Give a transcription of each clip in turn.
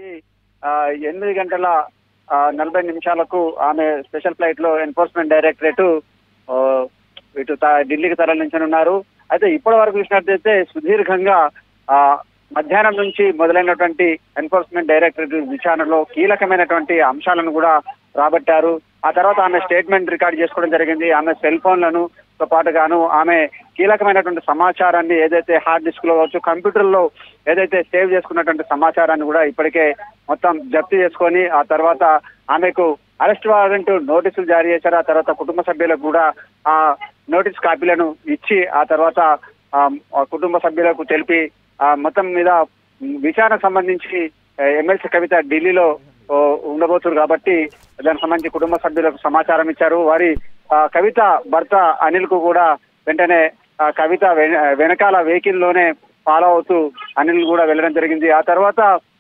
సంబంధించి ఆ, ఎనిమిది గంటల ఆ, నలభై నిమిషాలకు ఆమె స్పెషల్ ఫ్లైట్ లో ఎన్ఫోర్స్మెంట్ డైరెక్టరేట్ ఆ, ఇటు త- ఢిల్లీకి తరలించనున్నారు అయితే ఇప్పటి వరకు చూసినట్లయితే సుదీర్ఘంగా ఆ, మధ్యాహ్నం నుంచి మొదలైనటువంటి ఎన్ఫోర్స్మెంట్ డైరెక్టరేట్ విచారణలో కీలకమైనటువంటి అంశాలను కూడా రాబట్టారు ఆ తర్వాత ఆమె స్టేట్మెంట్ రికార్డ్ చేసుకోవడం జరిగింది ఆమె సెల్ ఫోన్లను తో పాటుగాను ఆమె కీలకమైనటువంటి సమాచారాన్ని ఏదైతే హార్డ్ డిస్క్ లో కావచ్చు కంప్యూటర్ లో ఏదైతే సేవ్ చేసుకున్నటువంటి సమాచారాన్ని కూడా ఇప్పటికే మొత్తం జప్తు చేసుకొని ఆ తర్వాత ఆమెకు అరెస్ట్ వారెంట్ నోటీసులు జారీ చేశారు ఆ తర్వాత కుటుంబ సభ్యులకు కూడా ఆ నోటీస్ కాపీలను ఇచ్చి ఆ తర్వాత ఆ, ఆ కుటుంబ సభ్యులకు తెలిపి ఆ మొత్తం మీద విచారణకు సంబంధించి ఎమ్మెల్సీ కవిత ఢిల్లీలో ఓ, ఉండబోతున్నారు కాబట్టి దానికి సంబంధించి కుటుంబ సభ్యులకు సమాచారం ఇచ్చారు వారి ఆ, కవిత భర్త అనిల్ కు కూడా వెంటనే ఆ, కవిత వెన- వెనకాల వెహికల్ లోనే ఫాలో అవుతూ అనిల్ కూడా వెళ్ళడం జరిగింది ఆ తర్వాత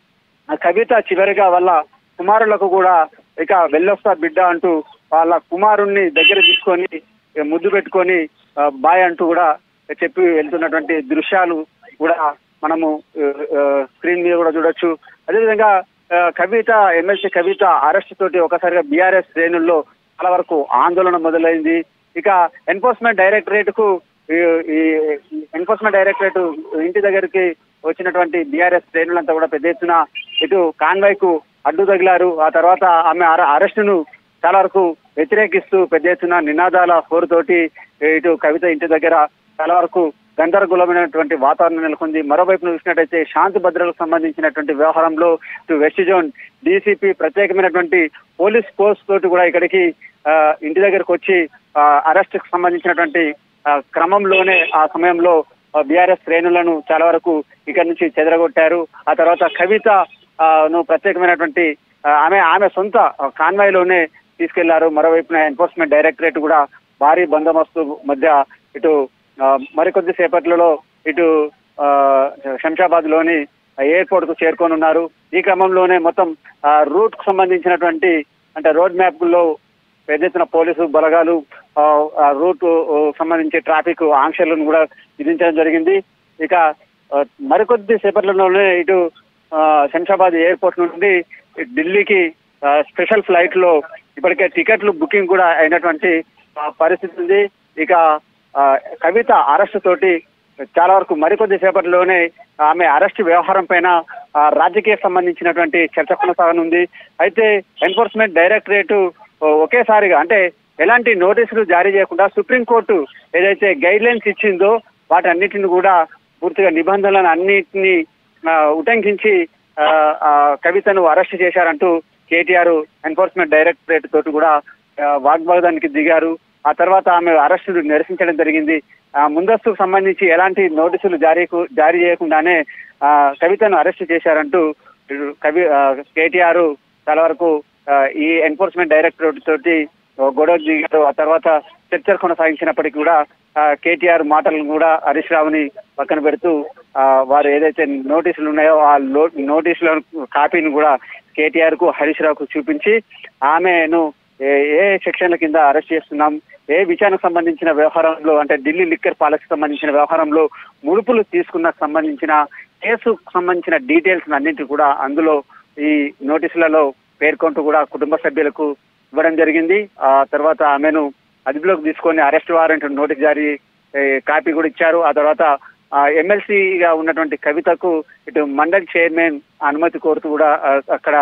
ఆ కవిత చివరిగా వాళ్ళ కుమారులకు కూడా ఇక వెళ్ళొస్తా బిడ్డ అంటూ వాళ్ళ కుమారుణ్ణి దగ్గర తీసుకొని ఇక ముద్దు పెట్టుకొని ఆ, బాయ్ అంటూ కూడా చెప్పి వెళ్తున్నటువంటి దృశ్యాలు కూడా మనము ఆ, ఆ, స్క్రీన్ మీద కూడా చూడొచ్చు అదేవిధంగా ఆ, కవిత ఎమ్మెల్సీ కవిత అరెస్ట్ తోటి ఒకసారిగా బీఆర్ఎస్ శ్రేణుల్లో చాలా వరకు ఆందోళన మొదలైంది ఇక ఎన్ఫోర్స్మెంట్ డైరెక్టరేట్ కు ఈ- ఈ ఎన్ఫోర్స్మెంట్ డైరెక్టరేట్ ఇంటి దగ్గరికి వచ్చినటువంటి బీఆర్ఎస్ శ్రేణులంతా కూడా పెద్ద ఎత్తున ఇటు కాన్వాయ్ కు అడ్డు తగిలారు ఆ తర్వాత ఆమె అర- అరెస్టును చాలా వరకు వ్యతిరేకిస్తూ పెద్ద ఎత్తున నినాదాల హోరుతోటి ఇటు కవిత ఇంటి దగ్గర చాలా వరకు గందరగోళమైనటువంటి వాతావరణం నెలకొంది మరోవైపు చూసినట్టయితే శాంతి భద్రతలకు సంబంధించినటువంటి వ్యవహారంలో ఇటు వెస్ట్ జోన్ డీసీపీ ప్రత్యేకమైనటువంటి పోలీస్ ఫోర్స్ తోటి కూడా ఇక్కడికి ఆ, ఇంటి దగ్గరకు వచ్చి అరెస్ట్ కు సంబంధించినటువంటి ఆ, క్రమంలోనే ఆ సమయంలో బీఆర్ఎస్ శ్రేణులను చాలా వరకు ఇక్కడి నుంచి చెదరగొట్టారు ఆ తర్వాత కవిత ఆ, ను ప్రత్యేకమైనటువంటి ఆ, ఆమె ఆమె సొంత కాన్వాయ్ లోనే తీసుకెళ్లారు మరోవైపున ఎన్ఫోర్స్మెంట్ డైరెక్టరేట్ కూడా భారీ బందోబస్తు మధ్య ఇటు ఆ, మరికొద్ది సేపట్లలో ఇటు ఆ, శంషాబాద్ లోని ఎయిర్పోర్ట్ కు చేరుకోనున్నారు ఈ క్రమంలోనే మొత్తం ఆ, రూట్ కు సంబంధించినటువంటి అంటే రోడ్ మ్యాప్ లో పెద్ద ఎత్తున పోలీసు బలగాలు ఆ, ఆ రూట్ ఆ, సంబంధించి ట్రాఫిక్ ఆంక్షలను కూడా విధించడం జరిగింది ఇక ఆ, మరికొద్ది సేపట్లలోనే ఇటు ఆ, శంషాబాద్ ఎయిర్పోర్ట్ నుండి ఢిల్లీకి ఆ, స్పెషల్ ఫ్లైట్ లో ఇప్పటికే టికెట్లు బుకింగ్ కూడా అయినటువంటి ఆ, పరిస్థితి ఉంది ఇక ఆ, కవిత అరెస్ట్ తోటి చాలా వరకు మరికొద్ది సేపట్లోనే ఆమె అరెస్ట్ వ్యవహారం పైన ఆ, రాజకీయ సంబంధించినటువంటి చర్చ కొనసాగనుంది అయితే ఎన్ఫోర్స్మెంట్ డైరెక్టరేట్ ఒకేసారిగా అంటే ఎలాంటి నోటీసులు జారీ చేయకుండా సుప్రీంకోర్టు ఏదైతే గైడ్ లైన్స్ ఇచ్చిందో వాటన్నిటిని కూడా పూర్తిగా నిబంధనలను అన్నిటిని ఆ, ఉటంకించి ఆ, ఆ, కవితను అరెస్ట్ చేశారంటూ కేటీఆర్ ఎన్ఫోర్స్మెంట్ డైరెక్టరేట్ తోటి కూడా ఆ, వాగ్వాదానికి దిగారు ఆ తర్వాత ఆమె అరెస్టును నిరసించడం జరిగింది ఆ, ముందస్తుకు సంబంధించి ఎలాంటి నోటీసులు జారీ జారీ చేయకుండానే ఆ, కవితను అరెస్ట్ చేశారంటూ ఇటు కవి ఆ, కేటీఆర్ చాలా వరకు ఆ, ఈ ఎన్ఫోర్స్మెంట్ డైరెక్టరేట్ తోటి గొడవ దిగారు ఆ తర్వాత చర్చలు కొనసాగించినప్పటికీ కూడా ఆ, కేటీఆర్ మాటలను కూడా హరీష్ రావుని పక్కన పెడుతూ ఆ, వారు ఏదైతే నోటీసులు ఉన్నాయో ఆ లో- నోటీసుల కాపీని కూడా కేటీఆర్ కు హరీష్ రావుకు చూపించి ఆమెను ఏ ఏ సెక్షన్ల కింద అరెస్ట్ చేస్తున్నాం ఏ విచారణకు సంబంధించిన వ్యవహారంలో అంటే ఢిల్లీ లిక్కర్ పాలసీకి సంబంధించిన వ్యవహారంలో ముడుపులు తీసుకున్న సంబంధించిన కేసుకు సంబంధించిన డీటెయిల్స్ అన్నింటి కూడా అందులో ఈ నోటీసులలో పేర్కొంటూ కూడా కుటుంబ సభ్యులకు ఇవ్వడం జరిగింది ఆ తర్వాత ఆమెను అదుపులోకి తీసుకొని అరెస్ట్ వారెంట్ నోటీస్ జారీ ఏ, కాపీ కూడా ఇచ్చారు ఆ తర్వాత ఎమ్మెల్సీగా ఉన్నటువంటి కవితకు ఇటు మండలి చైర్మన్ అనుమతి కోరుతూ కూడా ఆ, అక్కడ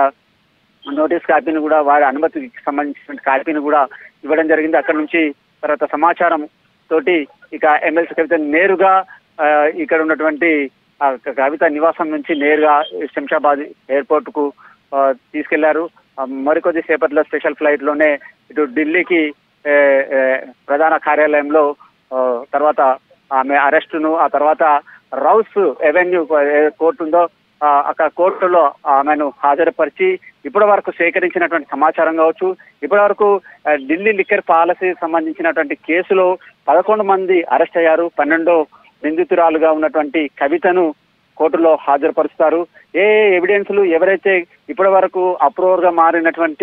నోటీస్ కాపీని కూడా వారి అనుమతికి సంబంధించిన కాపీని కూడా ఇవ్వడం జరిగింది అక్కడ నుంచి తర్వాత సమాచారం తోటి ఇక ఎమ్మెల్సీ కవిత నేరుగా ఆ, ఇక్కడ ఉన్నటువంటి ఆ, కవిత నివాసం నుంచి నేరుగా శంషాబాద్ ఎయిర్పోర్ట్ కు ఆ, తీసుకెళ్లారు ఆ, మరికొద్ది సేపట్లో స్పెషల్ ఫ్లైట్ లోనే ఇటు ఢిల్లీకి ఏ, ఏ, ప్రధాన కార్యాలయంలో ఆ, తర్వాత ఆమె అరెస్టును ఆ తర్వాత రౌస్ ఎవెన్యూ ఏ కోర్టు ఉందో ఆ, అక్కడ కోర్టులో ఆమెను హాజరుపరిచి ఇప్పటి వరకు సేకరించినటువంటి సమాచారం కావచ్చు ఇప్పటి వరకు ఆ, ఢిల్లీ లిక్కర్ పాలసీ సంబంధించినటువంటి కేసులో పదకొండు మంది అరెస్ట్ అయ్యారు పన్నెండో నిందితురాలుగా ఉన్నటువంటి కవితను కోర్టులో హాజరుపరుస్తారు ఏ ఏ ఎవిడెన్స్లు ఎవరైతే ఇప్పటి వరకు అప్రూవర్ గా మారినటువంటి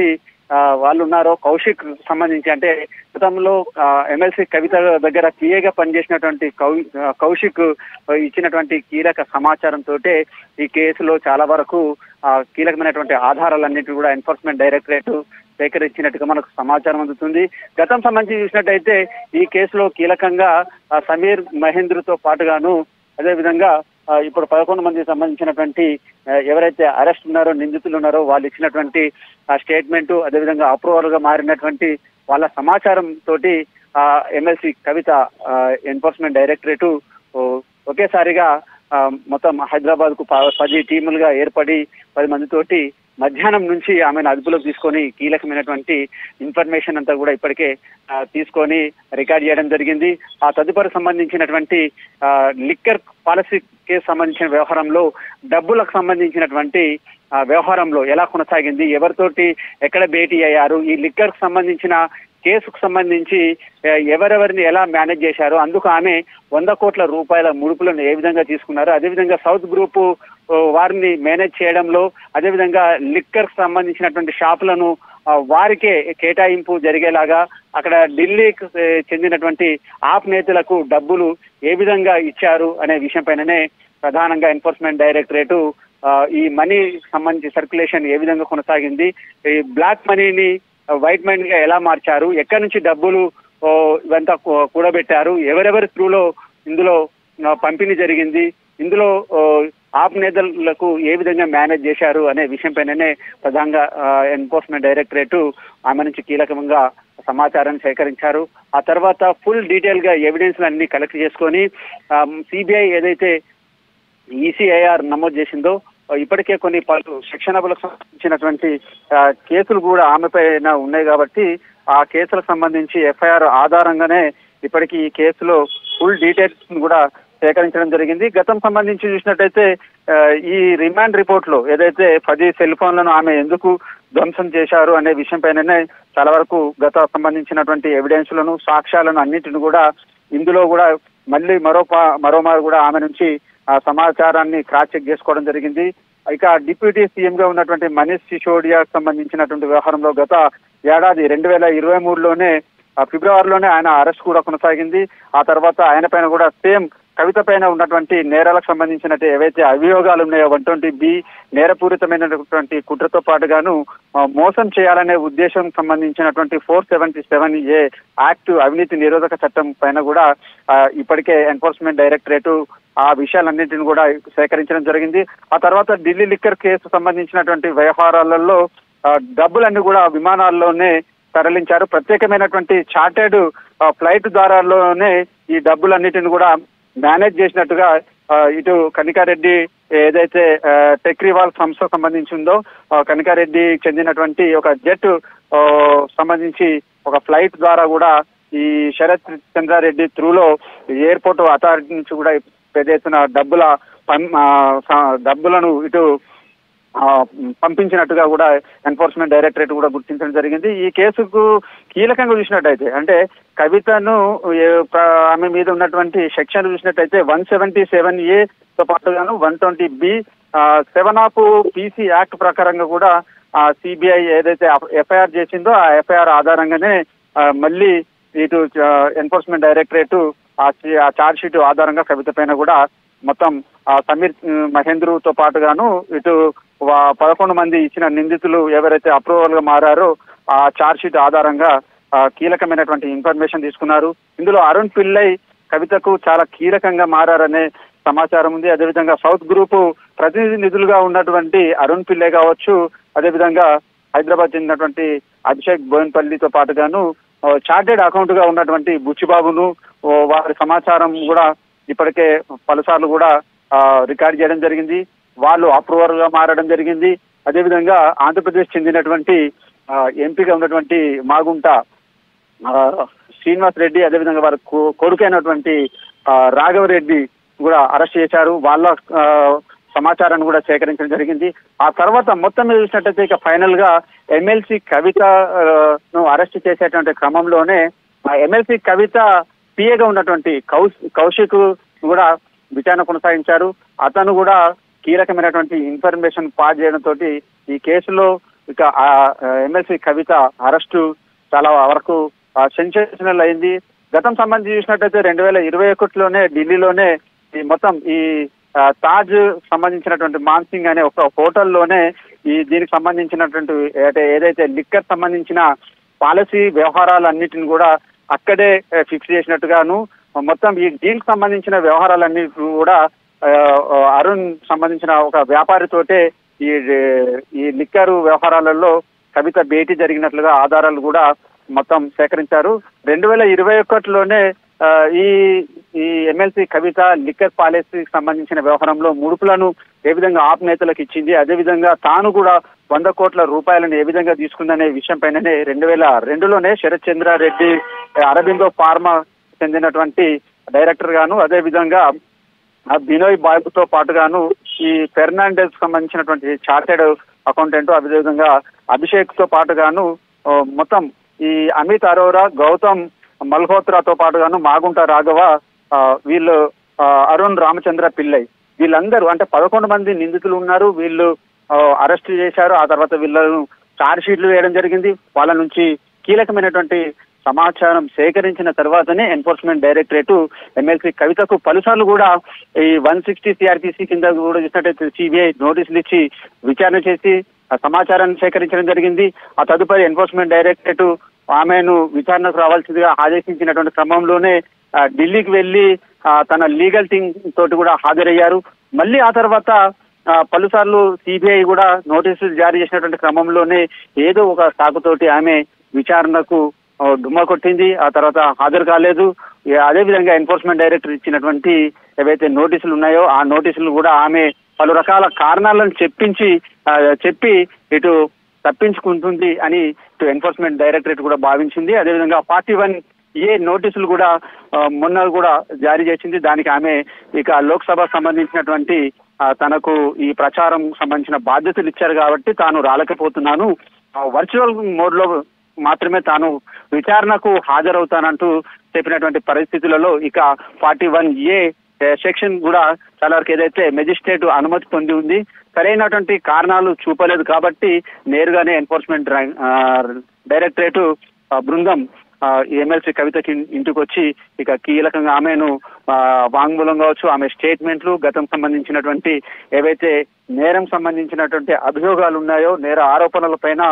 ఆ, వాళ్ళు ఉన్నారో కౌశిక్ సంబంధించి అంటే గతంలో ఎమ్మెల్సీ కవిత దగ్గర క్లియర్గా పనిచేసినటువంటి కౌ ఆ, కౌశిక్ ఆ, ఇచ్చినటువంటి కీలక సమాచారంతో ఈ కేసులో చాలా వరకు ఆ, కీలకమైనటువంటి ఆధారాలన్నింటినీ కూడా ఎన్ఫోర్స్మెంట్ డైరెక్టరేట్ సేకరించినట్టుగా మనకు సమాచారం అందుతుంది గతం సంబంధించి చూసినట్టయితే ఈ కేసులో కీలకంగా ఆ, సమీర్ మహేంద్రతో పాటుగాను అదేవిధంగా ఆ, ఇప్పుడు పదకొండు మందికి సంబంధించినటువంటి ఆ, ఎవరైతే అరెస్ట్ ఉన్నారో నిందితులు ఉన్నారో వాళ్ళు ఇచ్చినటువంటి ఆ స్టేట్మెంట్ అదేవిధంగా అప్రూవల్ గా మారినటువంటి వాళ్ళ సమాచారం తోటి ఆ ఎమ్మెల్సీ కవిత ఎన్ఫోర్స్మెంట్ డైరెక్టరేట్ ఒకేసారిగా ఆ, మొత్తం హైదరాబాద్ కు పది టీములుగా ఏర్పడి పది మందితోటి మధ్యాహ్నం నుంచి ఆమెను అదుపులోకి తీసుకొని కీలకమైనటువంటి ఇన్ఫర్మేషన్ అంతా కూడా ఇప్పటికే ఆ, తీసుకొని రికార్డ్ చేయడం జరిగింది ఆ తదుపరి సంబంధించినటువంటి ఆ, లిక్కర్ పాలసీ కేసు సంబంధించిన వ్యవహారంలో డబ్బులకు సంబంధించినటువంటి ఆ, వ్యవహారంలో ఎలా కొనసాగింది ఎవరితోటి ఎక్కడ భేటీ అయ్యారు ఈ లిక్కర్ సంబంధించిన కేసుకు సంబంధించి ఆ, ఎవరెవరిని ఎలా మేనేజ్ చేశారు అందుకు ఆమె వంద కోట్ల రూపాయల ముడుపులను ఏ విధంగా తీసుకున్నారు అదేవిధంగా సౌత్ గ్రూపు ఓ, వారిని మేనేజ్ చేయడంలో అదేవిధంగా లిక్కర్ సంబంధించినటువంటి షాపులను ఆ, వారికే కేటాయింపు జరిగేలాగా అక్కడ ఢిల్లీకి ఏ, చెందినటువంటి ఆప్ నేతలకు డబ్బులు ఏ విధంగా ఇచ్చారు అనే విషయం పైననే ప్రధానంగా ఎన్ఫోర్స్మెంట్ డైరెక్టరేట్ ఈ మనీ సంబంధించి సర్క్యులేషన్ ఏ విధంగా కొనసాగింది ఈ బ్లాక్ మనీని వైట్ మనీ గా ఎలా మార్చారు ఎక్కడి నుంచి డబ్బులు ఓ, ఇవంతా కూ- కూడబెట్టారు ఎవరెవరి త్రూలో ఇందులో ఆ, పంపిణీ జరిగింది ఇందులో ఓ, ఆప్ నేతలకు ఏ విధంగా మేనేజ్ చేశారు అనే విషయం పైననే ప్రధానంగా ఎన్ఫోర్స్మెంట్ డైరెక్టరేట్ ఆమె నుంచి కీలకంగా సమాచారాన్ని సేకరించారు ఆ తర్వాత ఫుల్ డీటెయిల్ గా ఎవిడెన్స్ అన్ని కలెక్ట్ చేసుకొని సిబిఐ ఏదైతే ఈసీఐఆర్ నమోదు చేసిందో ఇప్పటికే కొన్ని పలు శిక్షణలకు సంబంధించినటువంటి ఆ, కేసులు కూడా ఆమె పైన ఉన్నాయి కాబట్టి ఆ కేసులకు సంబంధించి ఎఫ్ఐఆర్ ఆధారంగానే ఇప్పటికీ ఈ కేసులో ఫుల్ డీటెయిల్స్ కూడా సేకరించడం జరిగింది గతం సంబంధించి చూసినట్టయితే ఆ, ఈ రిమాండ్ రిపోర్ట్ లో ఏదైతే పది సెల్ ఫోన్లను ఆమె ఎందుకు ధ్వంసం చేశారు అనే విషయం పైననే చాలా వరకు గత సంబంధించినటువంటి ఎవిడెన్స్ లను సాక్ష్యాలను అన్నింటిని కూడా ఇందులో కూడా మళ్ళీ మరో పా- మరోమారు కూడా ఆమె నుంచి ఆ సమాచారాన్ని క్రాస్ చెక్ చేసుకోవడం జరిగింది ఇక డిప్యూటీ సీఎం గా ఉన్నటువంటి మనీష్ సిసోడియాకు సంబంధించినటువంటి వ్యవహారంలో గత ఏడాది రెండు వేల ఇరవై మూడులోనే ఆ ఫిబ్రవరిలోనే ఆయన అరెస్ట్ కూడా కొనసాగింది ఆ తర్వాత ఆయన పైన కూడా సేమ్ కవిత పైన ఉన్నటువంటి నేరాలకు సంబంధించినట్టు ఏవైతే అభియోగాలు ఉన్నాయో వన్ ట్వంటీ బి నేరపూరితమైనటువంటి కుట్రతో పాటుగాను ఆ, మోసం చేయాలనే ఉద్దేశం సంబంధించినటువంటి four seventy seven A act అవినీతి నిరోధక చట్టం పైన కూడా ఆ, ఇప్పటికే ఎన్ఫోర్స్మెంట్ డైరెక్టరేట్ ఆ విషయాలన్నింటిని కూడా సేకరించడం జరిగింది ఆ తర్వాత ఢిల్లీ లిక్కర్ కేసు సంబంధించినటువంటి వ్యవహారాలలో ఆ, డబ్బులన్నీ కూడా విమానాల్లోనే తరలించారు ప్రత్యేకమైనటువంటి చార్టెడ్ ఫ్లైట్ ద్వారాలోనే ఈ డబ్బులన్నిటిని కూడా మేనేజ్ చేసినట్టుగా ఆ, ఇటు కనికారెడ్డి ఏదైతే ఆ, టెక్రివాల్ సంస్థ సంబంధించి ఉందో ఆ, కనికారెడ్డి చెందినటువంటి ఒక జెట్ ఆ, సంబంధించి ఒక ఫ్లైట్ ద్వారా కూడా ఈ శరత్ చంద్రారెడ్డి త్రూలో ఎయిర్పోర్ట్ అథారిటీ నుంచి కూడా పెద్ద ఎత్తున డబ్బుల పం- ఆ, స- డబ్బులను ఇటు ఆ, పంపించినట్టుగా కూడా ఎన్ఫోర్స్మెంట్ డైరెక్టరేట్ కూడా గుర్తించడం జరిగింది ఈ కేసుకు కీలకంగా చూసినట్టయితే అంటే కవితను ఏ- ప్ర- ఆమె మీద ఉన్నటువంటి సెక్షన్ చూసినట్టయితే వన్ సెవెంటీ సెవెన్ ఏ తో పాటుగాను one twenty B seven of PC act ప్రకారంగా కూడా సిబిఐ ఏదైతే ఎఫ్ఐఆర్ చేసిందో ఆ ఎఫ్ఐఆర్ ఆధారంగానే ఆ, మళ్ళీ ఇటు ఎన్ఫోర్స్మెంట్ డైరెక్టరేట్ ఆ చి- ఆ చార్జ్ షీట్ ఆధారంగా కవిత పైన కూడా మొత్తం ఆ సమీర్ ఉమ్, మహేంద్రుతో పాటుగాను ఇటు వా- పదకొండు మంది ఇచ్చిన నిందితులు ఎవరైతే అప్రూవల్ గా మారారో ఆ చార్జ్ షీట్ ఆధారంగా ఆ, కీలకమైనటువంటి ఇన్ఫర్మేషన్ తీసుకున్నారు ఇందులో అరుణ్ పిల్లై కవితకు చాలా కీలకంగా మారారనే సమాచారం ఉంది అదేవిధంగా సౌత్ గ్రూప్ ప్రతినిధులుగా ఉన్నటువంటి అరుణ్ పిల్లై కావచ్చు అదేవిధంగా హైదరాబాద్ చెందినటువంటి అభిషేక్ బోయిన్పల్లితో పాటుగాను చార్టెడ్ అకౌంట్ గా ఉన్నటువంటి బుచ్చిబాబును ఓ, వారి సమాచారం కూడా ఇప్పటికే పలుసార్లు కూడా ఆ, రికార్డ్ చేయడం జరిగింది వాళ్ళు అప్రూవర్ గా మారడం జరిగింది అదేవిధంగా ఆంధ్రప్రదేశ్ చెందినటువంటి ఆ, ఎంపీగా ఉన్నటువంటి మాగుంట ఆ, శ్రీనివాస్ రెడ్డి అదేవిధంగా వారి కొ- కొడుకైనటువంటి ఆ, రాఘవరెడ్డి కూడా అరెస్ట్ చేశారు వాళ్ళ ఆ, సమాచారాన్ని కూడా సేకరించడం జరిగింది ఆ తర్వాత మొత్తం మీద చూసినట్టయితే ఇక ఫైనల్ గా ఎమ్మెల్సీ కవిత ఆ, ను అరెస్ట్ చేసేటువంటి క్రమంలోనే ఆ ఎమ్మెల్సీ కవిత పిఏగా ఉన్నటువంటి కౌశ్ కౌశిక్ కూడా విచారణ కొనసాగించారు అతను కూడా కీలకమైనటువంటి ఇన్ఫర్మేషన్ పాస్ చేయడం తోటి ఈ కేసులో ఇక ఆ ఎమ్మెల్సీ కవిత అరెస్టు చాలా వరకు సెన్సేషనల్ అయింది గతం సంబంధించి చూసినట్టయితే రెండు వేల ఇరవై ఒకటిలోనే ఢిల్లీలోనే ఈ మొత్తం ఈ ఆ, తాజ్ సంబంధించినటువంటి మాన్సింగ్ అనే ఒక హోటల్లోనే ఈ దీనికి సంబంధించినటువంటి అంటే ఏదైతే లిక్కర్ సంబంధించిన పాలసీ వ్యవహారాలన్నిటిని కూడా అక్కడే ఫిక్స్ చేసినట్టుగాను మొత్తం ఈ దీనికి సంబంధించిన వ్యవహారాలన్నిటి కూడా ఆ, అరుణ్ సంబంధించిన ఒక వ్యాపారితోటే ఈ ఈ లిక్కరు వ్యవహారాలలో కవిత భేటీ జరిగినట్లుగా ఆధారాలు కూడా మొత్తం సేకరించారు రెండు వేల ఇరవై ఒకటిలోనే ఆ, ఈ ఈ ఎమ్మెల్సీ కవిత లిక్కర్ పాలసీకి సంబంధించిన వ్యవహారంలో ముడుపులను ఏ విధంగా ఆప్ నేతలకు ఇచ్చింది అదే విధంగా తాను కూడా వంద కోట్ల రూపాయలను ఏ విధంగా తీసుకుందనే విషయం పైననే రెండు వేల రెండులోనే శరత్ చంద్రారెడ్డి అరబిందో ఫార్మా చెందినటువంటి డైరెక్టర్ గాను అదే విధంగా ఆ బినోయ్ బాబుతో పాటుగాను ఈ ఫెర్నాండెస్ సంబంధించినటువంటి చార్టెడ్ అకౌంటెంట్ అదేవిధంగా అభిషేక్ తో పాటుగాను ఆ, మొత్తం ఈ అమిత్ అరోరా గౌతమ్ మల్హోత్రాతో పాటుగాను మాగుంట రాఘవ ఆ, వీళ్ళు ఆ, అరుణ్ రామచంద్ర పిల్లై వీళ్ళందరూ అంటే పదకొండు మంది నిందితులు ఉన్నారు వీళ్ళు అరెస్ట్ చేశారు ఆ తర్వాత వీళ్ళను చార్జ్ షీట్లు వేయడం జరిగింది వాళ్ళ నుంచి కీలకమైనటువంటి సమాచారం సేకరించిన తర్వాతనే ఎన్ఫోర్స్మెంట్ డైరెక్టరేట్ ఎమ్మెల్సీ కవితకు పలుసార్లు కూడా ఈ వన్ సిక్స్టీ సిఆర్పిసి కింద కూడా చూసినట్టయితే సిబిఐ నోటీసులు ఇచ్చి విచారణ చేసి ఆ సమాచారాన్ని సేకరించడం జరిగింది ఆ తదుపరి ఎన్ఫోర్స్మెంట్ డైరెక్టరేట్ ఆమెను విచారణకు రావాల్సిందిగా ఆదేశించినటువంటి క్రమంలోనే ఆ, ఢిల్లీకి వెళ్లి ఆ, తన లీగల్ టీం తోటి కూడా హాజరయ్యారు మళ్ళీ ఆ తర్వాత ఆ, పలుసార్లు సిబిఐ కూడా నోటీసులు జారీ చేసినటువంటి క్రమంలోనే ఏదో ఒక సాకుతోటి ఆమె విచారణకు ఆ, డుమ్మా కొట్టింది ఆ తర్వాత హాజరు కాలేదు ఇక అదే విధంగా ఎన్ఫోర్స్మెంట్ డైరెక్టర్ ఇచ్చినటువంటి ఏవైతే నోటీసులు ఉన్నాయో ఆ నోటీసులు కూడా ఆమె పలు రకాల కారణాలను చెప్పించి ఆ, చెప్పి ఇటు తప్పించుకుంటుంది అని ఇటు ఎన్ఫోర్స్మెంట్ డైరెక్టరేట్ కూడా భావించింది అదేవిధంగా ఫార్టీ వన్ ఏ నోటీసులు కూడా ఆ, మొన్న కూడా జారీ చేసింది దానికి ఆమె ఇక లోక్సభ సంబంధించినటువంటి ఆ, తనకు ఈ ప్రచారం సంబంధించిన బాధ్యతలు ఇచ్చారు కాబట్టి తాను రాలేకపోతున్నాను వర్చువల్ మోడ్ లో మాత్రమే తాను విచారణకు హాజరవుతానంటూ చెప్పినటువంటి పరిస్థితులలో ఇక ఫార్టీ వన్ ఏ సెక్షన్ కూడా చాలా వరకు ఏదైతే మెజిస్ట్రేట్ అనుమతి పొంది ఉంది సరైనటువంటి కారణాలు చూపలేదు కాబట్టి నేరుగానే ఎన్ఫోర్స్మెంట్ డైరెక్టరేట్ బృందం ఆ, ఈ ఎమ్మెల్సీ కవితకి ఇంటికి వచ్చి ఇక కీలకంగా ఆమెను ఆ, వాంగ్మూలం కావచ్చు ఆమె స్టేట్మెంట్లు గతం సంబంధించినటువంటి ఏవైతే నేరం సంబంధించినటువంటి అభియోగాలు ఉన్నాయో నేర ఆరోపణల పైన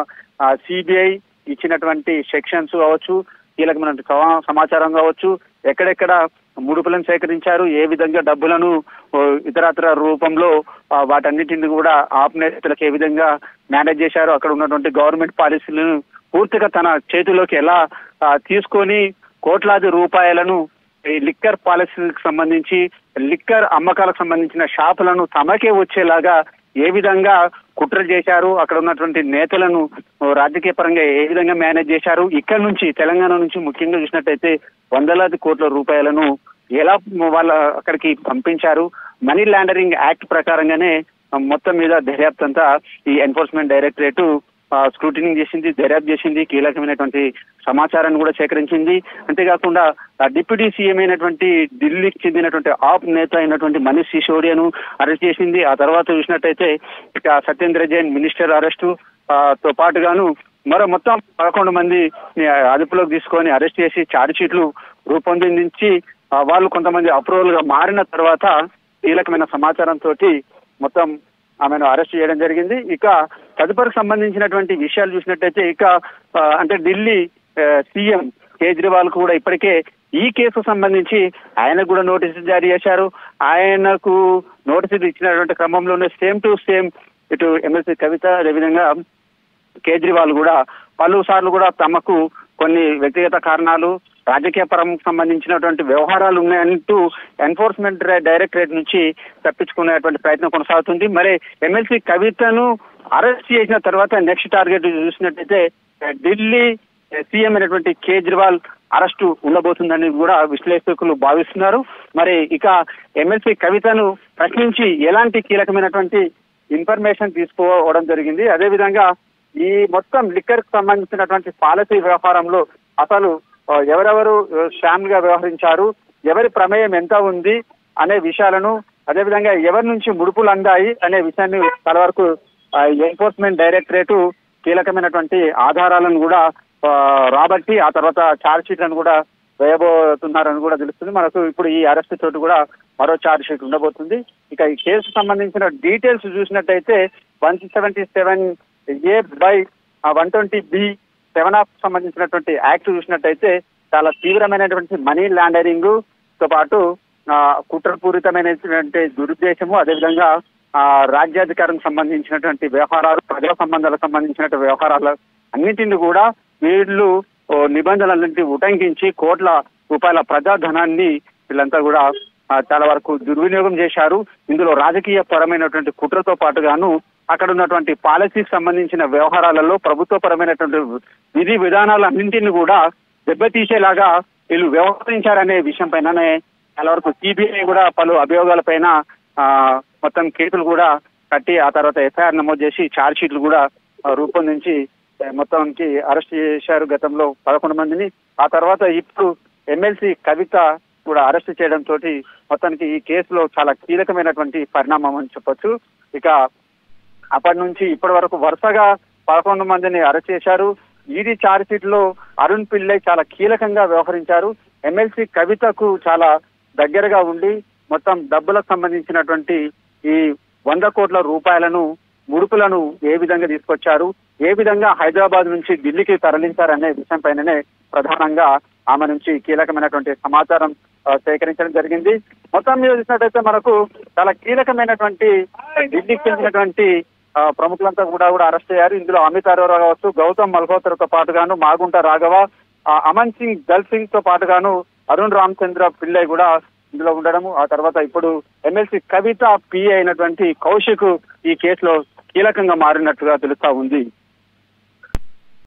సిబిఐ ఇచ్చినటువంటి సెక్షన్స్ కావచ్చు కీలకమైన సమా- సమాచారం కావచ్చు ఎక్కడెక్కడ ముడుపులను సేకరించారు ఏ విధంగా డబ్బులను ఓ, ఇతరత్ర రూపంలో ఆ, వాటన్నిటిని కూడా ఆప్ నేతలకు ఏ విధంగా మేనేజ్ చేశారు అక్కడ ఉన్నటువంటి గవర్నమెంట్ పాలసీలను పూర్తిగా తన చేతిలోకి ఎలా ఆ, తీసుకొని కోట్లాది రూపాయలను ఈ లిక్కర్ పాలసీకి సంబంధించి లిక్కర్ అమ్మకాలకు సంబంధించిన షాపులను తమకే వచ్చేలాగా ఏ విధంగా కుట్ర చేశారు అక్కడ ఉన్నటువంటి నేతలను ఓ, రాజకీయ పరంగా ఏ విధంగా మేనేజ్ చేశారు ఇక్కడ నుంచి తెలంగాణ నుంచి ముఖ్యంగా చూసినట్టయితే వందలాది కోట్ల రూపాయలను ఎలా వాళ్ళ అక్కడికి పంపించారు మనీ లాండరింగ్ యాక్ట్ ప్రకారంగానే ఆ, మొత్తం మీద దర్యాప్తు అంతా ఈ ఎన్ఫోర్స్మెంట్ డైరెక్టరేట్ స్క్రూటినింగ్ చేసింది దర్యాప్తు చేసింది కీలకమైనటువంటి సమాచారాన్ని కూడా సేకరించింది అంతేకాకుండా ఆ డిప్యూటీ సీఎం అయినటువంటి ఢిల్లీకి చెందినటువంటి ఆప్ నేత అయినటువంటి మనీష్ సిసోడియాను అరెస్ట్ చేసింది ఆ తర్వాత చూసినట్టయితే ఇక సత్యేంద్ర జైన్ మినిస్టర్ అరెస్టు ఆ, తో పాటుగాను మరో మొత్తం పదకొండు మంది అదుపులోకి తీసుకొని అరెస్ట్ చేసి ఛార్జ్ షీట్లు రూపొందించి ఆ, వాళ్ళు కొంతమంది అప్రూవల్ గా మారిన తర్వాత కీలకమైన సమాచారంతో మొత్తం ఆమెను అరెస్ట్ చేయడం జరిగింది ఇక తదుపరి సంబంధించినటువంటి విషయాలు చూసినట్టయితే ఇక ఆ, అంటే ఢిల్లీ ఆ, సీఎం కేజ్రీవాల్ కూడా ఇప్పటికే ఈ కేసు సంబంధించి ఆయనకు కూడా నోటీసులు జారీ చేశారు ఆయనకు నోటీసులు ఇచ్చినటువంటి క్రమంలోనే సేమ్ టు సేమ్ ఇటు ఎమ్మెల్సీ కవిత అదేవిధంగా కేజ్రీవాల్ కూడా పలు సార్లు కూడా తమకు కొన్ని వ్యక్తిగత కారణాలు రాజకీయ పరం సంబంధించినటువంటి వ్యవహారాలు ఉన్నాయంటూ ఎన్ఫోర్స్మెంట్ డైరెక్టరేట్ నుంచి తప్పించుకునేటువంటి ప్రయత్నం కొనసాగుతుంది మరి ఎమ్మెల్సీ కవితను అరెస్ట్ చేసిన తర్వాత నెక్స్ట్ టార్గెట్ చూసినట్టయితే ఢిల్లీ సీఎం అయినటువంటి కేజ్రీవాల్ అరెస్టు ఉండబోతుందని కూడా విశ్లేషకులు భావిస్తున్నారు మరి ఇక ఎమ్మెల్సీ కవితను ప్రశ్నించి ఎలాంటి కీలకమైనటువంటి ఇన్ఫర్మేషన్ తీసుకోవడం జరిగింది అదేవిధంగా ఈ మొత్తం లిక్కర్ కి సంబంధించినటువంటి పాలసీ వ్యవహారంలో అసలు ఆ, ఎవరెవరు స్టామ్ గా వ్యవహరించారు ఎవరి ప్రమేయం ఎంత ఉంది అనే విషయాలను అదేవిధంగా ఎవరి నుంచి ముడుపులు అందాయి అనే విషయాన్ని చాలా వరకు ఎన్ఫోర్స్మెంట్ డైరెక్టరేట్ కీలకమైనటువంటి ఆధారాలను కూడా ఆ, రాబట్టి ఆ తర్వాత ఛార్జ్ షీట్లను కూడా వేయబోతున్నారని కూడా తెలుస్తుంది మనకు ఇప్పుడు ఈ అరెస్ట్ తోటి కూడా మరో ఛార్జ్ షీట్ ఉండబోతుంది ఇక ఈ కేసు సంబంధించిన డీటెయిల్స్ చూసినట్టయితే one seventy seven A by one twenty B seven of సంబంధించినటువంటి యాక్ట్ చూసినట్టయితే చాలా తీవ్రమైనటువంటి మనీ లాండరింగ్ తో పాటు ఆ, కుట్రపూరితమైనటువంటి దురుద్దేశము అదేవిధంగా ఆ, రాజ్యాధికారం సంబంధించినటువంటి వ్యవహారాలు ప్రజా సంబంధాలకు సంబంధించినటువంటి వ్యవహారాలు అన్నింటిని కూడా వీళ్ళు ఓ, నిబంధనలన్నింటినీ ఉటంకించి కోట్ల రూపాయల ప్రజాధనాన్ని వీళ్ళంతా కూడా ఆ, చాలా వరకు దుర్వినియోగం చేశారు ఇందులో రాజకీయ పరమైనటువంటి కుట్రతో పాటుగాను అక్కడ ఉన్నటువంటి పాలసీకి సంబంధించిన వ్యవహారాలలో ప్రభుత్వ పరమైనటువంటి విధి విధానాలన్నింటినీ కూడా దెబ్బతీసేలాగా వీళ్ళు వ్యవహరించారనే విషయం పైననే చాలా వరకు సిబిఐ కూడా పలు అభియోగాలపైన ఆ, మొత్తం కేసులు కూడా కట్టి ఆ తర్వాత ఎఫ్ఐఆర్ నమోదు చేసి ఛార్జ్ షీట్లు కూడా ఆ, రూపొందించి ఆ, మొత్తానికి అరెస్ట్ చేశారు గతంలో పదకొండు మందిని ఆ తర్వాత ఇప్పుడు ఎమ్మెల్సీ కవిత కూడా అరెస్ట్ చేయడం తోటి మొత్తానికి ఈ కేసులో చాలా కీలకమైనటువంటి పరిణామం అని చెప్పొచ్చు ఇక అప్పటి నుంచి ఇప్పటి వరకు వరుసగా పదకొండు మందిని అరెస్ట్ చేశారు ఈడీ ఛార్జ్ షీట్ లో అరుణ్ పిల్లై చాలా కీలకంగా వ్యవహరించారు ఎమ్మెల్సీ కవితకు చాలా దగ్గరగా ఉండి మొత్తం డబ్బులకు సంబంధించినటువంటి ఈ వంద కోట్ల రూపాయలను ముడుపులను ఏ విధంగా తీసుకొచ్చారు ఏ విధంగా హైదరాబాద్ నుంచి ఢిల్లీకి తరలించారనే విషయం పైననే ప్రధానంగా ఆమె నుంచి కీలకమైనటువంటి సమాచారం ఆ, సేకరించడం జరిగింది మొత్తం మీద చూసినట్టయితే మనకు చాలా కీలకమైనటువంటి ఢిల్లీకి చెందినటువంటి ఆ, ప్రముఖులంతా కూడా కూడా అరెస్ట్ అయ్యారు ఇందులో అమిత్ అరోరా కావచ్చు గౌతమ్ మల్హోత్రాతో పాటుగాను మాగుంట రాఘవ ఆ, అమన్ సింగ్ దల్ సింగ్ తో పాటుగాను అరుణ్ రామచంద్ర పిల్లై కూడా ఇందులో ఉండడము ఆ తర్వాత ఇప్పుడు ఎమ్మెల్సీ కవిత పిఏ అయినటువంటి కౌశిక్ ఈ కేసులో కీలకంగా మారినట్టుగా తెలుస్తా ఉంది